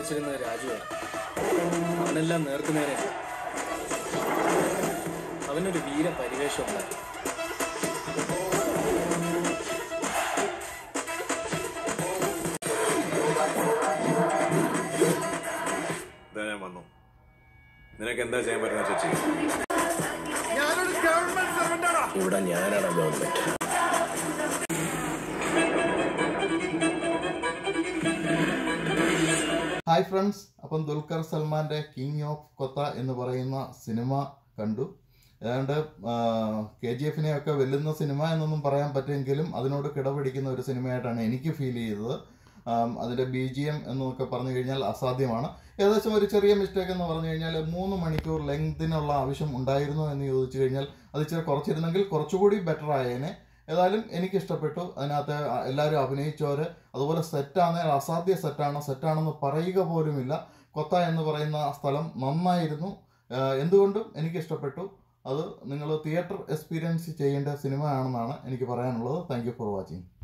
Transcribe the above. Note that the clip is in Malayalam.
വെച്ചിരുന്നത് രാജുവാണ് അവനെല്ലാം നേർക്കുനേരെ അവനൊരു വീര പരിവേഷം ഉണ്ടായി ഇതാ ഞാൻ വന്നു നിനക്ക് എന്താ ചെയ്യാൻ പറ്റുന്ന ചേച്ചി ഇവിടെ ഞാനാണ് ഗവൺമെന്റ് ഹായ് ഫ്രണ്ട്സ് അപ്പം ദുൽഖർ സൽമാന്റെ കിങ് ഓഫ് കൊത്ത എന്ന് പറയുന്ന സിനിമ കണ്ടു ഏതാണ്ട് കെ ജി എഫിനെ ഒക്കെ വെല്ലുന്ന സിനിമ എന്നൊന്നും പറയാൻ പറ്റുമെങ്കിലും അതിനോട് കിടപിടിക്കുന്ന ഒരു സിനിമയായിട്ടാണ് എനിക്ക് ഫീൽ ചെയ്തത് ആം, അതിന്റെ ബി ജി എം എന്നൊക്കെ പറഞ്ഞു കഴിഞ്ഞാൽ അസാധ്യമാണ് ഏകദേശം ഒരു ചെറിയ മിസ്റ്റേക്ക് എന്ന് പറഞ്ഞു കഴിഞ്ഞാൽ മൂന്ന് മണിക്കൂർ ലെങ്തിനുള്ള ആവശ്യം ഉണ്ടായിരുന്നു എന്ന് ചോദിച്ചു കഴിഞ്ഞാൽ അത് ഇച്ചിരി കുറച്ചിരുന്നെങ്കിൽ കുറച്ചുകൂടി ബെറ്റർ ആയേനെ ഏതായാലും എനിക്ക് ഇഷ്ടപ്പെട്ടു അതിനകത്ത് എല്ലാവരും അഭിനയിച്ചവര് അതുപോലെ സെറ്റാണ് അസാധ്യ സെറ്റാണ് സെറ്റാണെന്ന് പറയുക പോലുമില്ല കൊത്ത എന്ന് പറയുന്ന സ്ഥലം നന്നായിരുന്നു ആഹ് എന്തുകൊണ്ടും എനിക്ക് ഇഷ്ടപ്പെട്ടു അത് നിങ്ങൾ തിയേറ്റർ എക്സ്പീരിയൻസ് ചെയ്യേണ്ട സിനിമ ആണെന്നാണ് എനിക്ക് പറയാനുള്ളത് താങ്ക് യു ഫോർ വാച്ചിങ്